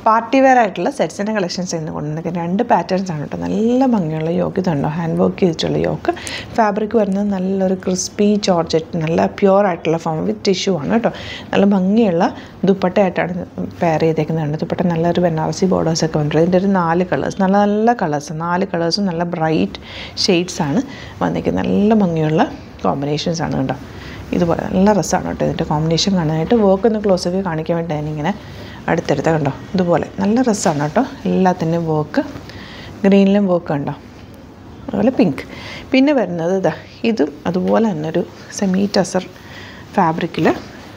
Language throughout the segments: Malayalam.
പാർട്ടി വെയർ ആയിട്ടുള്ള സെറ്റ്സിൻ്റെ കളക്ഷൻസ് ഇന്ന് കൊണ്ടുവന്നിരിക്കുന്നത് രണ്ട് പാറ്റേൺസ് ആണ് കേട്ടോ നല്ല ഭംഗിയുള്ള യോക്ക് ഇതുണ്ടോ ഹാൻഡ് വർക്ക് ചെയ്തിട്ടുള്ള യോക്ക് ഫാബ്രിക് വരുന്നത് നല്ലൊരു ക്രിസ്പി ജോർജറ്റ് നല്ല പ്യുവർ ആയിട്ടുള്ള ഫോം വിത്ത് ടിഷ്യൂ ആണ് കേട്ടോ നല്ല ഭംഗിയുള്ള ദുപ്പട്ടയായിട്ടാണ് പെയർ ചെയ്തേക്കുന്നത് ദുപ്പട്ട നല്ലൊരു ബനാറസി ബോർഡേഴ്സ് ഒക്കെ വന്നിട്ടുണ്ട് ഇതിൻ്റെ ഒരു നാല് കളേഴ്സ് നല്ല നല്ല കളേഴ്സ് നാല് കളേഴ്സും നല്ല ബ്രൈറ്റ് ഷെയ്ഡ്സ് ആണ് വന്നിരിക്കുന്നത് നല്ല ഭംഗിയുള്ള കോമ്പിനേഷൻസ് ആണ് കേട്ടോ ഇതുപോലെ നല്ല രസമാണ് കേട്ടോ ഇതിൻ്റെ കോമ്പിനേഷൻ കാണാനായിട്ട് വർക്ക് ഒന്ന് ക്ലോസ് ഒക്കെ കാണിക്കാൻ വേണ്ടി ഞാനിങ്ങനെ അടുത്തെടുത്ത കണ്ടോ ഇതുപോലെ നല്ല രസമാണ് കേട്ടോ എല്ലാത്തിൻ്റെയും വർക്ക് ഗ്രീനിലും വർക്ക് കണ്ടോ അതുപോലെ പിങ്ക് പിന്നെ വരുന്നത് ഇതാ ഇതും അതുപോലെ തന്നെ ഒരു സെമി ടസർ ഫാബ്രിക്കിൽ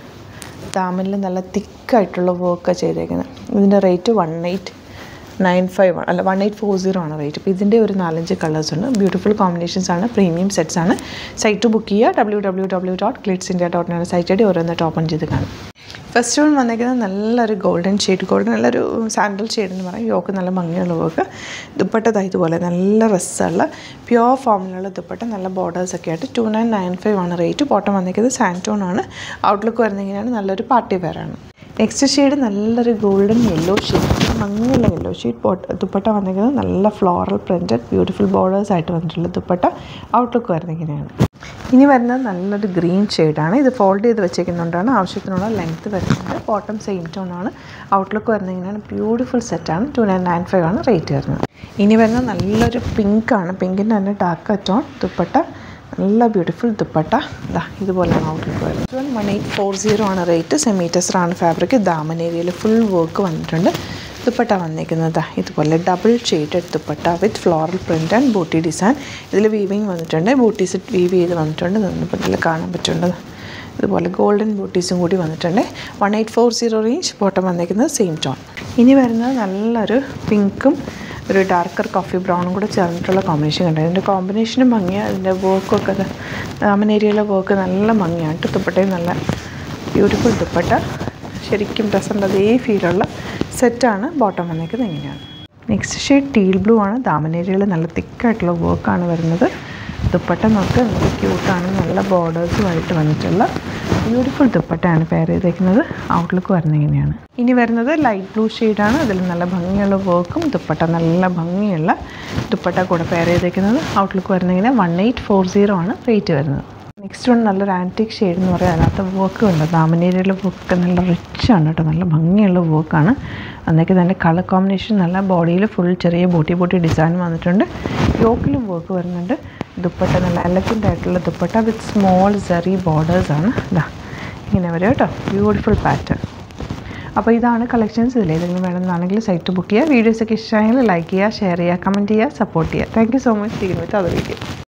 ദാമനിൽ നല്ല തിക്കായിട്ടുള്ള വർക്ക് ചെയ്തേക്കുന്നത് ഇതിൻ്റെ rate one eight nine five ആണ് അല്ല വൺ എയ്റ്റ് ഫോർ സീറോ ആണ് റേറ്റ് അപ്പോൾ ഇതിൻ്റെ ഒരു നാലഞ്ച് കളേഴ്സ് ഉണ്ട് ബ്യൂട്ടിഫുൾ കോമ്പിനേഷൻസ് ആണ് പ്രീമിയം സെറ്റ്സ് ആണ് സൈറ്റ് ബുക്ക് ചെയ്യുക W W W dot Clitz India dot net site ആയിട്ട് ഓരോന്നിട്ട് ഓപ്പൺ ചെയ്ത് കാണും ഫസ്റ്റ് വൺ വന്നിരിക്കുന്നത് നല്ലൊരു ഗോൾഡൻ ഷെയ്ഡ് ഗോൾഡൻ നല്ലൊരു സാൻഡൽ ഷെയ്ഡ് എന്ന് പറയും യോക്ക് നല്ല ഭംഗിയുള്ള വർക്ക് ദുപ്പട്ട ഇതുപോലെ നല്ല രസമുള്ള പ്യുവർ ഫോമിലുള്ള ദുപ്പട്ട നല്ല ബോർഡേഴ്സ് ഒക്കെ ആയിട്ട് ടു നയൻ നയൻ ഫൈവ് ആണ് റേറ്റ് ബോട്ടം വന്നിരിക്കുന്നത് സാൻറ്റോൺ ആണ് ഔട്ട്ലുക്ക് വരുന്നിങ്ങനെയാണ് നല്ലൊരു പാർട്ടി വെയർ ആണ് നെക്സ്റ്റ് ഷെയ്ഡ് നല്ലൊരു ഗോൾഡൻ യെല്ലോ ഷെയ്ഡ് ഭംഗിയുള്ള യെല്ലോ ഷെയ്ഡ് ബോട്ട് ദുപ്പട്ട വന്നിരിക്കുന്നത് നല്ല ഫ്ലോറൽ പ്രിൻറ്റഡ് ബ്യൂട്ടിഫുൾ ബോർഡേഴ്സ് ആയിട്ട് വന്നിട്ടുള്ള ദുപ്പട്ട ഔട്ട്ലുക്ക് വരുന്നത് ഇങ്ങനെയാണ് ഇനി വരുന്നത് നല്ലൊരു ഗ്രീൻ ഷെയ്ഡാണ് ഇത് ഫോൾഡ് ചെയ്ത് വെച്ചേക്കുന്നതുകൊണ്ടാണ് ആവശ്യത്തിനുള്ള ലെങ്ത്ത് വരുന്നത് ബോട്ടം സെയിം ടോൺ ആണ് ഔട്ട്ലുക്ക് വരുന്നത് ഇങ്ങനെയാണ് ബ്യൂട്ടിഫുൾ സെറ്റാണ് ടു നയൻ നയൻ ഫൈവ് ആണ് റേറ്റ് വരുന്നത് ഇനി വരുന്നത് നല്ലൊരു പിങ്ക് ആണ് പിങ്കിൻ്റെ തന്നെ ഡാർക്ക് ടോൺ ദുപ്പട്ട നല്ല ബ്യൂട്ടിഫുൾ ദുപ്പട്ട ഇതാ ഇതുപോലെയാണ് ഔട്ട്ലുക്ക് വരുന്നത് വൺ എയ്റ്റ് ഫോർ സീറോ ആണ് റേറ്റ് സെമീറ്റസറാണ് ഫാബ്രിക് ദാമൻ ഏരിയയിൽ ഫുൾ വർക്ക് വന്നിട്ടുണ്ട് ദുപ്പട്ട വന്നിരിക്കുന്നത് ഇതുപോലെ double shaded dupatta with floral print and booti design ഇതിൽ വീവിങ് വന്നിട്ടുണ്ട് ബൂട്ടീസ് വീവ് ചെയ്ത് വന്നിട്ടുണ്ട് ദുപ്പട്ടയിൽ കാണാൻ പറ്റുന്നത് ഇതുപോലെ ഗോൾഡൻ ബൂട്ടീസും കൂടി വന്നിട്ടുണ്ട് one eight four zero range bottom വന്നിരിക്കുന്നത് സെയിം ടോൺ ഇനി വരുന്നത് നല്ലൊരു പിങ്കും ഒരു ഡാർക്കർ കോഫി ബ്രൗണും കൂടെ ചേർന്നിട്ടുള്ള കോമ്പിനേഷൻ കണ്ടത് ഇതിൻ്റെ കോമ്പിനേഷനും ഭംഗിയാണ് അതിൻ്റെ വർക്കൊക്കെ രാമൻ ഏരിയയിലെ വർക്ക് നല്ല ഭംഗിയാണ് കേട്ടോ ദുപ്പട്ടയും നല്ല ബ്യൂട്ടിഫുൾ ദുപ്പട്ട ശരിക്കും രസമുള്ള അതേ ഫീലുള്ള സെറ്റാണ് ബോട്ടം വന്നിരിക്കുന്നത് ഇങ്ങനെയാണ് നെക്സ്റ്റ് ഷെയ്ഡ് ടീൽ ബ്ലൂ ആണ് ദാമനേരിയയിൽ നല്ല തിക്കായിട്ടുള്ള വർക്കാണ് വരുന്നത് ദുപ്പട്ട നോക്ക് നല്ല ക്യൂട്ടാണ് നല്ല ബോർഡേഴ്സുമായിട്ട് വന്നിട്ടുള്ള ബ്യൂട്ടിഫുൾ ദുപ്പട്ടയാണ് പെയർ ചെയ്തേക്കുന്നത് ഔട്ട്ലുക്ക് വരുന്നത് ഇങ്ങനെയാണ് ഇനി വരുന്നത് ലൈറ്റ് ബ്ലൂ ഷെയ്ഡാണ് അതിൽ നല്ല ഭംഗിയുള്ള വർക്കും ദുപ്പട്ട നല്ല ഭംഗിയുള്ള ദുപ്പട്ട കൂടെ പെയർ ചെയ്തേക്കുന്നത് ഔട്ട്ലുക്ക് വരുന്നത് ഇങ്ങനെ വൺ എയ്റ്റ് ഫോർ സീറോ ആണ് റേറ്റ് വരുന്നത് നെക്സ്റ്റ് വൺ നല്ലൊരു ആൻറ്റിക് ഷെയ്ഡ് എന്ന് പറയാം അതിനകത്ത് വർക്ക് ഉണ്ട് ദാമനേരിയയിലെ വർക്ക് നല്ല റിച്ച് ആണ് കേട്ടോ നല്ല ഭംഗിയുള്ള വർക്കാണ് അന്നേക്ക് തന്നെ കളർ കോമ്പിനേഷൻ നല്ല ബോഡിയിൽ ഫുൾ ചെറിയ ബോട്ടി ബോട്ടി ഡിസൈൻ വന്നിട്ടുണ്ട് യോക്കിലും വർക്ക് വരുന്നുണ്ട് ദുപ്പട്ട നല്ല എലഗൻ്റ് ആയിട്ടുള്ള dupatta with small zari borders ആണ് ഇതാ ഇങ്ങനെ വരും കേട്ടോ ബ്യൂട്ടിഫുൾ പാറ്റേൺ അപ്പോൾ ഇതാണ് കളക്ഷൻസ് ഇതിൽ ഏതെങ്കിലും വേണമെന്നാണെങ്കിൽ സൈറ്റ് ബുക്ക് ചെയ്യുക വീഡിയോസൊക്കെ ഇഷ്ടമായെങ്കിൽ ലൈക്ക് ചെയ്യുക ഷെയർ ചെയ്യുക കമൻറ്റ് ചെയ്യുക സപ്പോർട്ട് ചെയ്യുക thank you so much seen with അത് വീഡിയോ